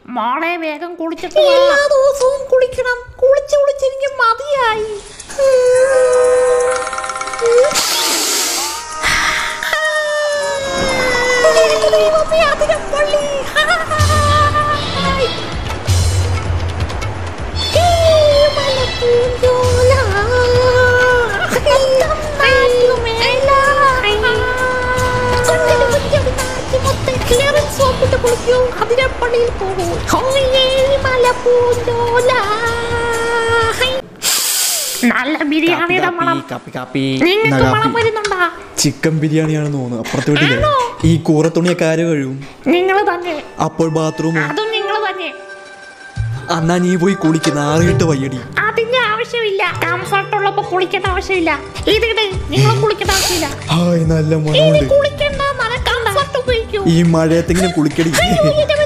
മോളെ വേഗം കുളിച്ചിട്ട് വാ. എല്ലാ ദിവസവും കുളിക്കണം കുളിച്ച് കുളിച്ച് എനിക്ക് മതിയായി എനിക്ക് ദൈവമേ അതിരപ്പള്ളി ഹായ്. ഈ മലപ്പൂഞ്ചോല. നാറ്റുമേല. ചുണ്ടിന് കുറ്റിയൊരു നാറ്റ് മൊത്തം clearance soap ഇട്ട് കുളിക്കൂ. അതിരപ്പള്ളിയിൽ പോകൂ ഹോയേ മലപ്പൂഞ്ചോല ഹൈ. നല്ല ബിരിയാണിയുടെ മണം കാപ്പി കാപ്പി നിങ്ങൾക്ക് മണം വരുന്നുണ്ടാ ചിക്കൻ ബിരിയാണിയാണെന്ന് തോന്നുന്നു അപ്പുറത്തെ വീട്ടിലെ ഈ കൂറത്തുണിയൊക്കെ ആര് കഴിയും നിങ്ങൾ തന്നെ അപ്പോൾ ബാത്റൂം അതും നിങ്ങൾ തന്നെ അന്നാ നീ പോയി കുളിക്കുന്ന ആറിയിട്ട് വയ്യടി അതിന്റെ ആവശ്യമില്ല കംഫർട്ട് ഉള്ളപ്പോ കുളിക്കേണ്ട ആവശ്യമില്ല ഇതിട് നിങ്ങൾ കുളിക്കേണ്ട ആവശ്യമില്ല ഹായ് നല്ല ഇനി മണമുണ്ട് കുളിക്കണ്ട കംഫർട്ട് ഉപയോഗിക്കൂ ഈ മഴയത്തെങ്കിലും കുളിക്കടി അയ്യോ, എന്റെ